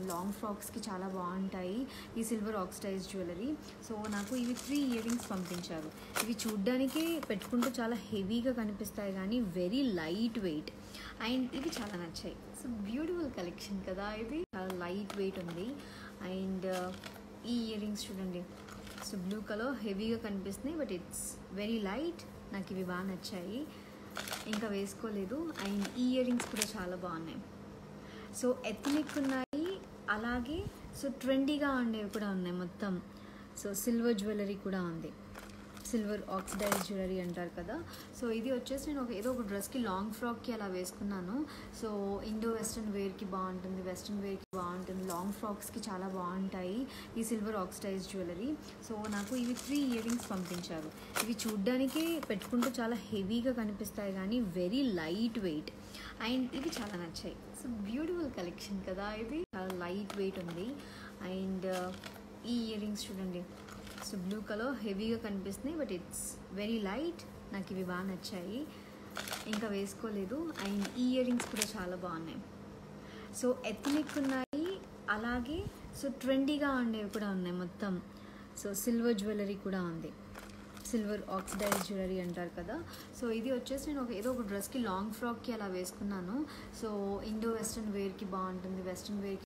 long ఫ్రాక్స్కి చాలా బాగుంటాయి ఈ సిల్వర్ ఆక్సిడైజ్ జ్యువెలరీ సో నాకు ఇవి త్రీ ఇయర్ రింగ్స్ పంపించారు ఇవి చూడ్డానికి పెట్టుకుంటూ చాలా హెవీగా కనిపిస్తాయి కానీ వెరీ లైట్ వెయిట్ అండ్ ఇవి చాలా నచ్చాయి సో బ్యూటిఫుల్ కలెక్షన్ కదా ఇది చాలా లైట్ వెయిట్ ఉంది అండ్ ఈ ఇయర్ రింగ్స్ చూడండి సో బ్లూ కలర్ హెవీగా కనిపిస్తున్నాయి బట్ ఇట్స్ వెరీ లైట్ నాకు ఇవి బాగా నచ్చాయి ఇంకా వేసుకోలేదు అండ్ ఈ ఇయర్ రింగ్స్ కూడా చాలా బాగున్నాయి సో ఎథనిక్ ఉన్నాయి అలాగే సో ట్రెండీగా ఉండేవి కూడా ఉన్నాయి మొత్తం సో సిల్వర్ జ్యువెలరీ కూడా ఉంది సిల్వర్ ఆక్సిడైజ్ జ్యువెలరీ అంటారు కదా సో ఇది వచ్చేసి నేను ఒక ఏదో ఒక డ్రెస్కి లాంగ్ ఫ్రాక్కి అలా వేసుకున్నాను సో ఇండో వెస్ట్రన్ వేర్కి బాగుంటుంది వెస్ట్రన్ వేర్కి బాగుంటుంది లాంగ్ ఫ్రాక్స్కి చాలా బాగుంటాయి ఈ సిల్వర్ ఆక్సిడైజ్ జ్యువెలరీ సో నాకు ఇవి త్రీ ఇయర్ రింగ్స్ పంపించారు ఇవి చూడ్డానికి పెట్టుకుంటూ చాలా హెవీగా కనిపిస్తాయి కానీ వెరీ లైట్ వెయిట్ అండ్ ఇవి చాలా నచ్చాయి సో బ్యూటిఫుల్ కలెక్షన్ కదా ఇది చాలా లైట్ వెయిట్ ఉంది అండ్ ఈ ఇయర్ రింగ్స్ చూడండి సో బ్లూ కలర్ హెవీగా కనిపిస్తున్నాయి బట్ ఇట్స్ వెరీ లైట్ నాకు ఇవి బాగా నచ్చాయి ఇంకా వేసుకోలేదు అండ్ ఈ ఇయర్ రింగ్స్ కూడా చాలా బాగున్నాయి సో ఎథనిక్ ఉన్నాయి అలాగే సో ట్రెండీగా ఉండేవి కూడా ఉన్నాయి మొత్తం సో సిల్వర్ జ్యువెలరీ కూడా ఉంది సిల్వర్ ఆక్సిడైజ్ జ్యువెలరీ అంటారు కదా సో ఇది వచ్చేసి నేను ఒక ఏదో ఒక డ్రెస్కి లాంగ్ ఫ్రాక్కి అలా వేసుకున్నాను సో ఇండో వెస్ట్రన్ వేర్కి బాగుంటుంది వెస్ట్రన్ వేర్కి